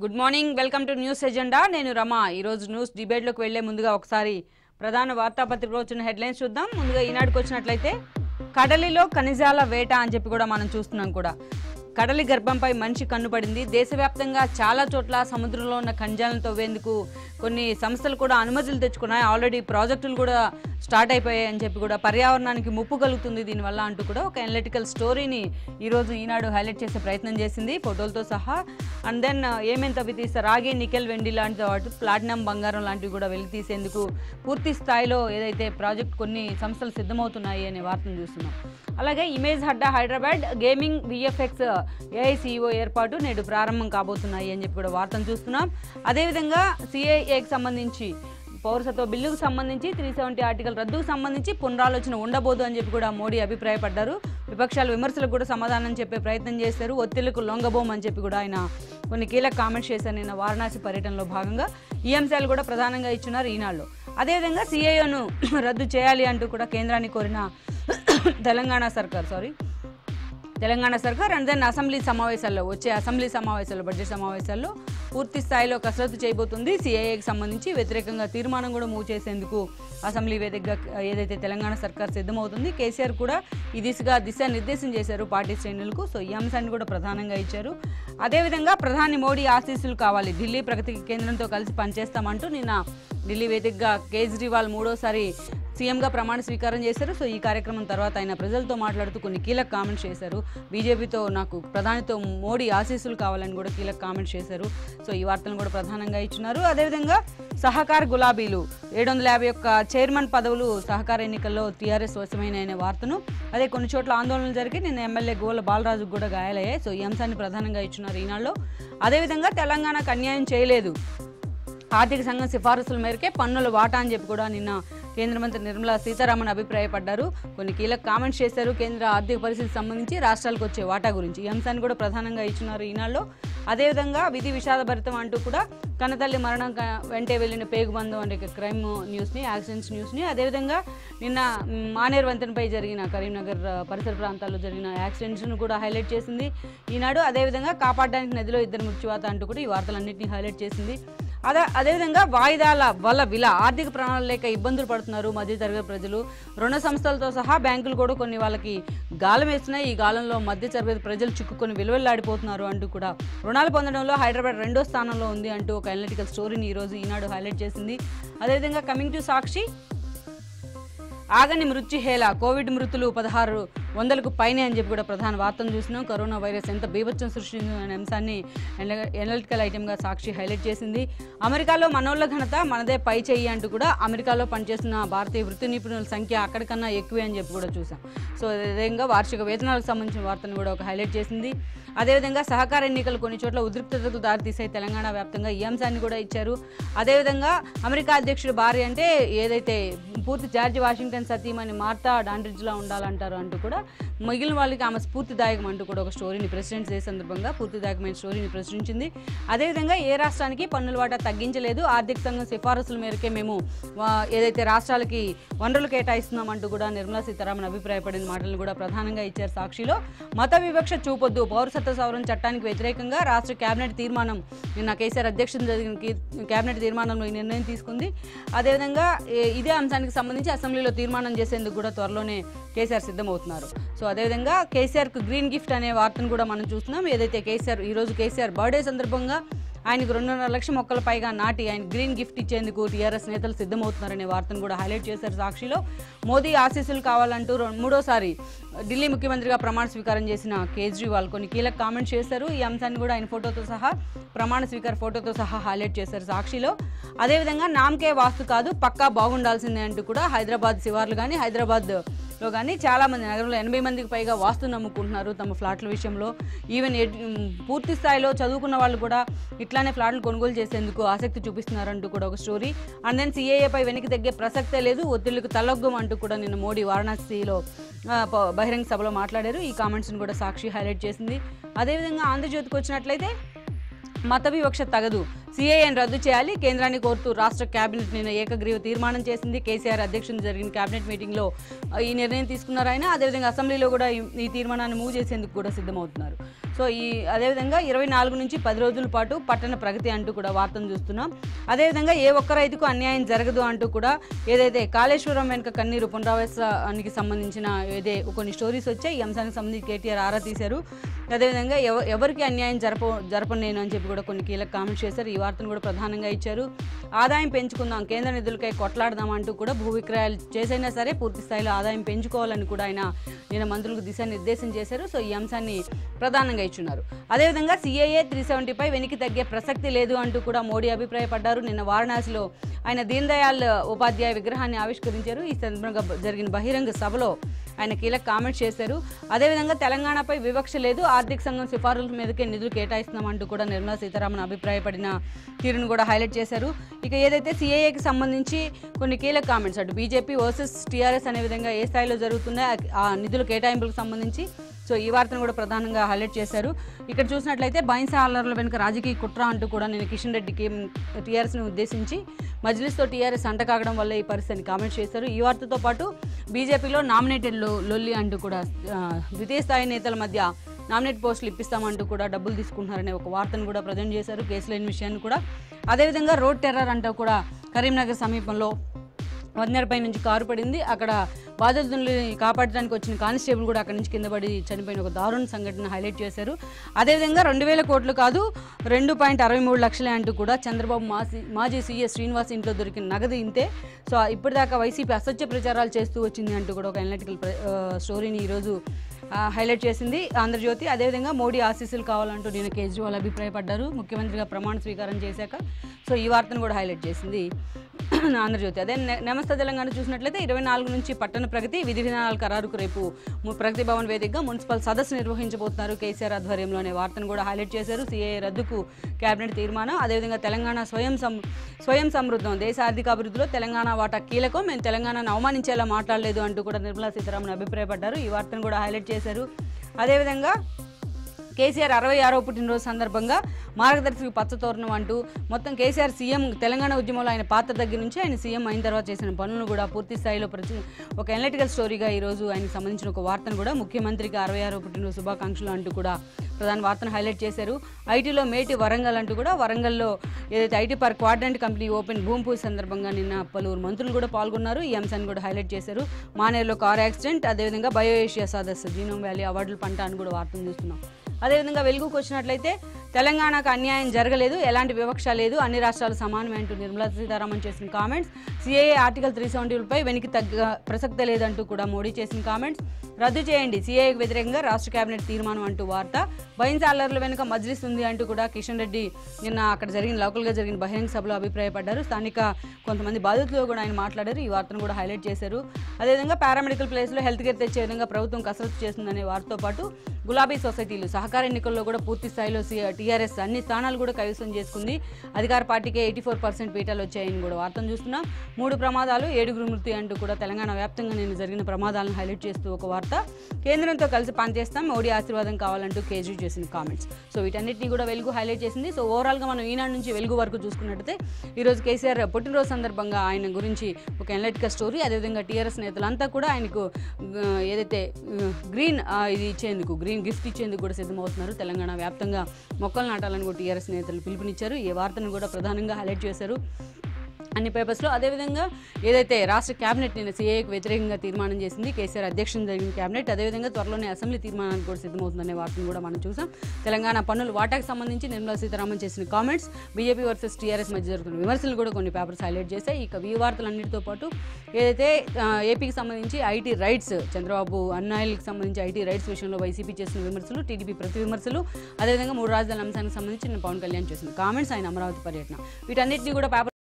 good morning welcome to news agenda నేను రమ ఈరోజు news డిబేట్లోకి వెళ్లే ముందుగా ఒకసారి ప్రధాన వార్తాపత్రికలో వచ్చిన హెడ్లైన్స్ చూద్దాం ముందుగా ఈనాడుకు వచ్చినట్లయితే కడలిలో ఖనిజాల వేట అని చెప్పి కూడా మనం చూస్తున్నాం కూడా కడలి గర్భంపై మనిషి కన్నుపడింది దేశవ్యాప్తంగా చాలా చోట్ల సముద్రంలో ఉన్న ఖనిజాలను తవ్వేందుకు కొన్ని సంస్థలు కూడా అనుమతులు తెచ్చుకున్నాయి ఆల్రెడీ ప్రాజెక్టులు కూడా స్టార్ట్ అయిపోయాయి అని చెప్పి కూడా పర్యావరణానికి ముప్పు కలుగుతుంది దీనివల్ల అంటూ కూడా ఒక అనలిటికల్ స్టోరీని ఈరోజు ఈనాడు హైలైట్ చేసే ప్రయత్నం చేసింది ఫోటోలతో సహా అండ్ దెన్ ఏమేం తవ్వి తీస్తారు రాగి నికెల్ వెండి లాంటి వాటి ప్లాటినం బంగారం లాంటివి కూడా వెలికి తీసేందుకు పూర్తి స్థాయిలో ఏదైతే ప్రాజెక్ట్ కొన్ని సంస్థలు సిద్ధమవుతున్నాయి అనే వార్తను చూస్తున్నాం అలాగే ఇమేజ్ హడ్డా హైదరాబాద్ గేమింగ్ విఎఫ్ఎక్స్ ఏఐసిఓ ఏర్పాటు నేడు ప్రారంభం కాబోతున్నాయి అని చెప్పి కూడా వార్తను చూస్తున్నాం అదేవిధంగా సిఐఏకి సంబంధించి పౌరసత్వ బిల్లుకు సంబంధించి త్రీ సెవెంటీ ఆర్టికల్ రద్దుకు సంబంధించి పునరాలోచన ఉండబోదు అని చెప్పి కూడా మోడీ అభిప్రాయపడ్డారు విపక్షాల విమర్శలకు కూడా సమాధానం చెప్పే ప్రయత్నం చేశారు ఒత్తిళ్లకు లొంగబోం అని చెప్పి కూడా ఆయన కొన్ని కీలక కామెంట్స్ చేశారు నిన్న వారణాసి పర్యటనలో భాగంగా ఈ అంశాలు కూడా ప్రధానంగా ఇచ్చున్నారు ఈనాడులో అదేవిధంగా సిఐఓను రద్దు చేయాలి అంటూ కూడా కేంద్రాన్ని కోరిన తెలంగాణ సర్కార్ సారీ తెలంగాణ సర్కార్ అండ్ దెన్ అసెంబ్లీ సమావేశాల్లో వచ్చే అసెంబ్లీ సమావేశాల్లో బడ్జెట్ సమావేశాల్లో పూర్తి స్థాయిలో కసరత్తు చేయబోతుంది సిఐఏకి సంబంధించి వ్యతిరేకంగా తీర్మానం కూడా మూవ్ చేసేందుకు అసెంబ్లీ వేదికగా ఏదైతే తెలంగాణ సర్కార్ సిద్ధమవుతుంది కేసీఆర్ కూడా ఈ దిశగా దిశానిర్దేశం చేశారు పార్టీ శ్రేణులకు సో ఈ అంశాన్ని కూడా ప్రధానంగా ఇచ్చారు అదేవిధంగా ప్రధాని మోడీ ఆశీస్సులు కావాలి ఢిల్లీ ప్రగతి కేంద్రంతో కలిసి పనిచేస్తామంటూ నిన్న ఢిల్లీ వేదికగా కేజ్రీవాల్ మూడోసారి సీఎంగా ప్రమాణ స్వీకారం చేశారు సో ఈ కార్యక్రమం తర్వాత ఆయన ప్రజలతో మాట్లాడుతూ కొన్ని కీలక కామెంట్స్ చేశారు బీజేపీతో నాకు ప్రధానితో మోడీ ఆశీస్సులు కావాలని కూడా కీలక కామెంట్స్ చేశారు సో ఈ వార్తలను కూడా ప్రధానంగా ఇచ్చినారు అదేవిధంగా సహకార గులాబీలు ఏడు వందల యాభై ఒక్క చైర్మన్ పదవులు సహకార ఎన్నికల్లో టీఆర్ఎస్ వశమైన అనే వార్తను అదే కొన్ని చోట్ల ఆందోళనలు జరిగి నిన్న ఎమ్మెల్యే గోల బాలరాజుకు కూడా గాయాలయ్యాయి సో ఈ అంశాన్ని ప్రధానంగా ఇచ్చినారు ఈనాడులో అదేవిధంగా తెలంగాణకు అన్యాయం చేయలేదు ఆర్థిక సంఘం సిఫారసుల మేరకే పన్నుల వాటా అని చెప్పి కూడా నిన్న కేంద్ర మంత్రి నిర్మలా సీతారామన్ అభిప్రాయపడ్డారు కొన్ని కీలక కామెంట్స్ చేశారు కేంద్ర ఆర్థిక పరిస్థితికి సంబంధించి రాష్ట్రాలకు వచ్చే వాటా గురించి ఈ అంశాన్ని కూడా ప్రధానంగా ఇచ్చినారు ఈనాడులో అదేవిధంగా విధి విషాదభరితం అంటూ కూడా కన్నతల్లి మరణం క- వెంటే వెళ్ళిన పేగుబంధం అనే క్రైమ్ న్యూస్ని యాక్సిడెంట్స్ న్యూస్ని అదేవిధంగా నిన్న మ్, మానేరు వంతెనపై జరిగిన కరీంనగర్ ఆ, పరిసర ప్రాంతాల్లో జరిగిన యాక్సిడెంట్స్ను కూడా హైలైట్ చేసింది ఈనాడు అదేవిధంగా కాపాడడానికి నదిలో ఇద్దరు మృత్యువాత అంటూ కూడా ఈ వార్తలన్నింటినీ హైలైట్ చేసింది అదే అదేవిధంగా వాయిదాల వల్ల విల ఆర్థిక ప్రణాళిక లేక ఇబ్బందులు పడుతున్నారు మధ్యతరగతి ప్రజలు రుణ సంస్థలతో సహా బ్యాంకులు కూడా కొన్ని వాళ్ళకి గాలం వేస్తున్నాయి ఈ గాలంలో మధ్యతరగతి ప్రజలు చిక్కుకొని విలువెల్లాడిపోతున్నారు అంటూ కూడా రుణాలు పొందడంలో హైదరాబాద్ రెండో స్థానంలో ఉంది అంటూ ఒక అనలిటికల్ స్టోరీని ఈరోజు ఈనాడు హైలైట్ చేసింది అదేవిధంగా కమింగ్ టు సాక్షి ఆగని మృత్యుహేళ కోవిడ్ మృతులు పదహారు వందలకు పైనే అని చెప్పి కూడా ప్రధాన వార్తను చూసినాం కరోనా వైరస్ ఎంత బీభత్సం సృష్టించింది అనే అంశాన్ని ఎనలిటికల్ ఐటెంగా సాక్షి హైలైట్ చేసింది అమెరికాలో మనోళ్ళ ఘనత మనదే పై చెయ్యి అంటూ కూడా అమెరికాలో పనిచేస్తున్న భారతీయ వృత్తి నిపుణుల సంఖ్య అక్కడికన్నా ఎక్కువే అని చెప్పి కూడా చూసాం సో అదేవిధంగా వార్షిక వేతనాలకు సంబంధించిన వార్తను కూడా ఒక హైలైట్ చేసింది అదేవిధంగా సహకార ఎన్నికలు కొన్ని చోట్ల ఉద్రిక్తతకు దారితీసాయి తెలంగాణ వ్యాప్తంగా ఈ అంశాన్ని కూడా ఇచ్చారు అదేవిధంగా అమెరికా అధ్యక్షుడు భార్య అంటే ఏదైతే పూర్తి జార్జి వాషింగ్టన్ సతీమణి మార్తా డాండ్రిడ్జ్లా ఉండాలంటారు అంటూ కూడా మిగిలిన వాళ్ళకి ఆమె స్ఫూర్తిదాయకం అంటూ కూడా ఒక స్టోరీని ప్రెసిడెంట్ డే సందర్భంగా పూర్తిదాయకమైన స్టోరీని ప్రచురించింది అదేవిధంగా ఏ రాష్ట్రానికి పన్నుల వాటా తగ్గించలేదు ఆర్థిక సంఘం సిఫారసుల మేరకే మేము వా- ఏదైతే రాష్ట్రాలకి వనరులు కేటాయిస్తున్నామంటూ కూడా నిర్మలా సీతారామన్ అభిప్రాయపడిన మాటలను కూడా ప్రధానంగా ఇచ్చారు సాక్షిలో మత వివక్ష చూపొద్దు పౌరసత్వ సవరణ చట్టానికి వ్యతిరేకంగా రాష్ట్ర కేబినెట్ తీర్మానం నిన్న కేసీఆర్ అధ్యక్షతన జరిగిన కీ- కేబినెట్ తీర్మానంలో ఈ నిర్ణయం తీసుకుంది అదేవిధంగా ఏ- ఇదే అంశానికి సంబంధించి అసెంబ్లీలో తీర్మానం చేసేందుకు కూడా త్వరలోనే కేసీఆర్ సిద్ధమవుతున్నారు సో అదేవిధంగా కేసీఆర్కు గ్రీన్ గిఫ్ట్ అనే వార్తను కూడా మనం చూస్తున్నాం ఏదైతే కేసీఆర్ ఈరోజు కేసీఆర్ బర్త్డే సందర్భంగా ఆయనకు రెండున్నర లక్షల మొక్కల పైగా నాటి ఆయన గ్రీన్ గిఫ్ట్ ఇచ్చేందుకు టీఆర్ఎస్ నేతలు సిద్ధమవుతున్నారనే వార్తను కూడా హైలైట్ చేశారు సాక్షిలో మోదీ ఆశీస్సులు కావాలంటూ రెం- మూడోసారి ఢిల్లీ ముఖ్యమంత్రిగా ప్రమాణ స్వీకారం చేసిన కేజ్రీవాల్ కొన్ని కీలక కామెంట్స్ చేశారు ఈ అంశాన్ని కూడా ఆయన ఫోటోతో సహా ప్రమాణ స్వీకార ఫోటోతో సహా హైలైట్ చేశారు సాక్షిలో అదేవిధంగా నామకే వాస్తు కాదు పక్కా బాగుండాల్సిందే అంటూ కూడా హైదరాబాద్ శివార్లు కానీ హైదరాబాద్ లో కానీ చాలా మంది నగరంలో ఎనభై మందికి పైగా వాస్తు నమ్ముకుంటున్నారు తమ ఫ్లాట్ల విషయంలో ఈవెన్ ఎడ్- ఉమ్, పూర్తి స్థాయిలో చదువుకున్న వాళ్ళు కూడా ఇట్లానే ఫ్లాట్లు కొనుగోలు చేసేందుకు ఆసక్తి చూపిస్తున్నారంటూ కూడా ఒక స్టోరీ అండ్ దెన్ సిఏఏపై వెనక్కి తగ్గే ప్రసక్తే లేదు ఒత్తిళ్లకు తలొగ్గం అంటూ కూడా నిన్న మోడీ వారణాసిలో ఆ, ప- బహిరంగ సభలో మాట్లాడారు ఈ కామెంట్స్ని కూడా సాక్షి హైలైట్ చేసింది అదేవిధంగా ఆంధ్రజ్యోతికి వచ్చినట్లయితే మత వివక్ష తగదు సిఐఎన్ రద్దు చేయాలి కేంద్రాన్ని కోరుతూ రాష్ట్ర కేబినెట్ నిన్న ఏకగ్రీవ తీర్మానం చేసింది కేసీఆర్ అధ్యక్షుని జరిగిన కేబినెట్ మీటింగ్లో ఆ, ఈ నిర్ణయం తీసుకున్నారు ఆయన అదేవిధంగా అసెంబ్లీలో కూడా ఈ- ఈ తీర్మానాన్ని మూవ్ చేసేందుకు కూడా సిద్ధమవుతున్నారు సో ఈ అదేవిధంగా ఇరవై నాలుగు నుంచి పది రోజుల పాటు పట్టణ ప్రగతి అంటూ కూడా వార్తను చూస్తున్నాం అదేవిధంగా ఏ ఒక్క రైతుకు అన్యాయం జరగదు అంటూ కూడా ఏదైతే కాళేశ్వరం వెనుక కన్నీరు పునరావాసానికి సంబంధించిన ఏదే కొన్ని స్టోరీస్ వచ్చాయి ఈ అంశానికి సంబంధించి కేటీఆర్ ఆరా తీశారు అదేవిధంగా ఎవ ఎవరికి అన్యాయం జరప జరపనేను అని చెప్పి కూడా కొన్ని కీలక కామెంట్స్ చేశారు ఈ వార్తను కూడా ప్రధానంగా ఇచ్చారు ఆదాయం పెంచుకుందాం కేంద్ర నిధులకై కొట్లాడదాం అంటూ కూడా భూ విక్రయాలు చేసైనా సరే పూర్తి స్థాయిలో ఆదాయం పెంచుకోవాలని కూడా ఆయన నిన్న మంత్రులకు దిశానిర్దేశం చేశారు సో ఈ అంశాన్ని ప్రధానంగా ఇచ్చున్నారు అదేవిధంగా సిఏఏ త్రీ సెవెంటీపై వెనక్కి తగ్గే ప్రసక్తి లేదు అంటూ కూడా మోడీ అభిప్రాయపడ్డారు నిన్న వారణాసిలో ఆయన దీన్ దయాళ్ ఉపాధ్యాయ విగ్రహాన్ని ఆవిష్కరించారు ఈ సందర్భంగా బ- జరిగిన బహిరంగ సభలో ఆయన కీలక కామెంట్స్ చేశారు అదేవిధంగా తెలంగాణపై వివక్ష లేదు ఆర్థిక సంఘం సిఫారసుల మీదకే నిధులు కేటాయిస్తున్నామంటూ కూడా నిర్మలా సీతారామన్ అభిప్రాయపడిన తీరును కూడా హైలైట్ చేశారు ఇక ఏదైతే సిఏఏకి సంబంధించి కొన్ని కీలక కామెంట్స్ అటు బీజేపీ వర్సెస్ టీఆర్ఎస్ అనే విధంగా ఏ స్థాయిలో జరుగుతుందో ఆ- ఆ నిధుల కేటాయింపులకు సంబంధించి సో ఈ వార్తను కూడా ప్రధానంగా హైలైట్ చేశారు ఇక్కడ చూసినట్లయితే బైన్సా అల్లర్ల వెనుక రాజకీయ కుట్ర అంటూ కూడా నేను కిషన్ రెడ్డికి టీఆర్ఎస్ని ఉద్దేశించి మజ్లిస్తో టీఆర్ఎస్ అంటకాగడం వల్ల ఈ పరిస్థితిని కామెంట్ చేశారు ఈ వార్తతో పాటు బీజేపీలో నామినేటెడ్ లో- లొల్లి అంటూ కూడా ఆ, ద్వితీయ స్థాయి నేతల మధ్య నామినేట్ పోస్టులు ఇప్పిస్తామంటూ కూడా డబ్బులు తీసుకుంటున్నారనే ఒక వార్తను కూడా ప్రజెంట్ చేశారు కేసు లేని విషయాన్ని కూడా అదేవిధంగా రోడ్ టెర్రర్ అంటూ కూడా కరీంనగర్ సమీపంలో వందరపై నుంచి కారు పడింది అక్కడ బాధితుల్ని కాపాడడానికి వచ్చిన కానిస్టేబుల్ కూడా అక్కడి నుంచి కింద పడి చనిపోయిన ఒక దారుణ సంఘటన హైలైట్ చేశారు అదేవిధంగా రెండు వేల కోట్లు కాదు రెండు పాయింట్ అరవై మూడు లక్షలే అంటూ కూడా చంద్రబాబు మాజీ మాజీ సీఎస్ శ్రీనివాస్ ఇంట్లో దొరికిన నగదు ఇంతే సో ఇప్పటిదాకా వైసీపీ అసత్య ప్రచారాలు చేస్తూ వచ్చింది అంటూ కూడా ఒక ఎనలిటికల్ స్టోరీని ఈరోజు ఆ, హైలైట్ చేసింది ఆంధ్రజ్యోతి అదేవిధంగా మోడీ ఆశీస్సులు కావాలంటూ నేను కేజ్రీవాల్ అభిప్రాయపడ్డారు ముఖ్యమంత్రిగా ప్రమాణ స్వీకారం చేశాక సో ఈ వార్తను కూడా హైలైట్ చేసింది ఆంధ్రజ్యోతి అదే నె- నమస్తే తెలంగాణ చూసినట్లయితే ఇరవై నాలుగు నుంచి పట్టణ ప్రగతి విధి విధానాల ఖరారుకు రేపు ము- ప్రగతి భవన్ వేదికగా మున్సిపల్ సదస్సు నిర్వహించబోతున్నారు కేసీఆర్ ఆధ్వర్యంలో అనే వార్తను కూడా హైలైట్ చేశారు సీఏ రద్దుకు కేబినెట్ తీర్మానం అదేవిధంగా తెలంగాణ స్వయం సం స్వయం సమృద్ధం దేశ ఆర్థిక అభివృద్ధిలో తెలంగాణ వాటా కీలకం మేము తెలంగాణను అవమానించేలా మాట్లాడలేదు అంటూ కూడా నిర్మలా సీతారామన్ అభిప్రాయపడ్డారు ఈ వార్తను కూడా హైలైట్ చేశారు అదేవిధంగా కేసీఆర్ అరవై ఆరో పుట్టినరోజు సందర్భంగా మార్గదర్శికి పచ్చతోరణం అంటూ మొత్తం కేసీఆర్ సీఎం తెలంగాణ ఉద్యమంలో ఆయన పాత్ర దగ్గర నుంచి ఆయన సీఎం అయిన తర్వాత చేసిన పనులను కూడా పూర్తి స్థాయిలో ప్రతి ఒక ఎనలిటికల్ స్టోరీగా ఈరోజు ఆయనకు సంబంధించిన ఒక వార్తను కూడా ముఖ్యమంత్రికి అరవై ఆరో పుట్టినరోజు శుభాకాంక్షలు అంటూ కూడా ప్రధాన వార్తను హైలైట్ చేశారు ఐటీలో మేటి వరంగల్ అంటూ కూడా వరంగల్లో ఏదైతే IT park Quadrant company open భూమి పూజ సందర్భంగా నిన్న పలువురు మంత్రులు కూడా పాల్గొన్నారు ఈ అంశాన్ని కూడా హైలైట్ చేశారు మానేరులో కార్ యాక్సిడెంట్ అదేవిధంగా బయో ఏషియా సదస్సు జీనోమ్ వ్యాలీ అవార్డులు పంట అని కూడా వార్తను చూస్తున్నాం అదేవిధంగా వెలుగుకు వచ్చినట్లయితే తెలంగాణకు అన్యాయం జరగలేదు ఎలాంటి వివక్ష లేదు అన్ని రాష్ట్రాలు సమానమే అంటూ నిర్మలా సీతారామన్ చేసిన కామెంట్స్ సిఏఏ ఆర్టికల్ త్రీ సెవెంటీపై వెనక్కి తగ్గ ప్రసక్తే లేదంటూ కూడా మోడీ చేసిన కామెంట్స్ రద్దు చేయండి సిఏఏకి వ్యతిరేకంగా రాష్ట్ర కేబినెట్ తీర్మానం అంటూ వార్త బైన్సాలర్ల వెనుక మజ్లిస్ ఉంది అంటూ కూడా కిషన్ రెడ్డి నిన్న అక్కడ జరిగిన లోకల్గా జరిగిన బహిరంగ సభలో అభిప్రాయపడ్డారు స్థానిక కొంతమంది బాధితులు కూడా ఆయన మాట్లాడారు ఈ వార్తను కూడా హైలైట్ చేశారు అదేవిధంగా పారామెడికల్ ప్లేస్లో హెల్త్ కేర్ తెచ్చే విధంగా ప్రభుత్వం కసరత్తు చేస్తుందనే వార్తతో పాటు గులాబీ సొసైటీలు సహకార ఎన్నికల్లో కూడా పూర్తి స్థాయిలో టీఆర్ఎస్ అన్ని స్థానాలు కూడా కైవసం చేసుకుంది అధికార పార్టీకి ఎయిటీ ఫోర్ పర్సెంట్ పీఠాలు వచ్చాయని కూడా వార్తను చూస్తున్నాం మూడు ప్రమాదాలు ఏడుగురు మృతి అంటూ కూడా తెలంగాణ వ్యాప్తంగా నేను జరిగిన ప్రమాదాలను హైలైట్ చేస్తూ ఒక వార్త కేంద్రంతో కలిసి పనిచేస్తాం మోడీ ఆశీర్వాదం కావాలంటూ కేజ్రీ చేసిన కామెంట్స్ సో వీటన్నిటిని కూడా వెలుగు హైలైట్ చేసింది సో ఓవరాల్గా మనం ఈనాడు నుంచి వెలుగు వరకు చూసుకున్నట్టయితే ఈరోజు కేసీఆర్ పుట్టినరోజు సందర్భంగా ఆయన గురించి ఒక ఎనలిటికల్ స్టోరీ అదేవిధంగా టీఆర్ఎస్ నేతలంతా కూడా ఆయనకు ఆ, ఏదైతే ఆ, గ్రీన్ ఆ, ఇది ఇచ్చేందుకు గ్రీన్ గిఫ్ట్ ఇచ్చేందుకు కూడా సిద్ధమవుతున్నారు తెలంగాణ వ్యాప్తంగా మొక్కలు నాటాలని కూడా టీఆర్ఎస్ నేతలు పిలుపునిచ్చారు ఈ వార్తను కూడా ప్రధానంగా హైలైట్ చేశారు అన్ని పేపర్స్లో అదేవిధంగా ఏదైతే రాష్ట్ర కేబినెట్ నిన్న సీఏకి వ్యతిరేకంగా తీర్మానం చేసింది కేసీఆర్ అధ్యక్షులు జరిగిన కేబినెట్ అదేవిధంగా త్వరలోనే అసెంబ్లీ తీర్మానానికి కూడా సిద్ధమవుతుందనే వార్తను కూడా మనం చూసాం తెలంగాణ పన్నుల వాటాకు సంబంధించి నిర్మలా సీతారామన్ చేసిన కామెంట్స్ బీజేపీ వర్సెస్ టీఆర్ఎస్ మధ్య జరుగుతున్న విమర్శలు కూడా కొన్ని పేపర్స్ హైలైట్ చేశాయి ఇక ఈ వార్తలన్నిటితో పాటు ఏదైతే ఆ, ఏపీకి సంబంధించి ఐటీ రైట్స్ చంద్రబాబు అన్నాయిల్కి సంబంధించి ఐటీ రైట్స్ విషయంలో వైసీపీ చేసిన విమర్శలు టీడీపీ ప్రతి విమర్శలు అదేవిధంగా మూడు రాజధానుల అంశానికి సంబంధించి నిన్న పవన్ కళ్యాణ్ చేసిన కామెంట్స్ ఆయన అమరావతి పర్యటన వీటన్నిటిని కూడా పేపర్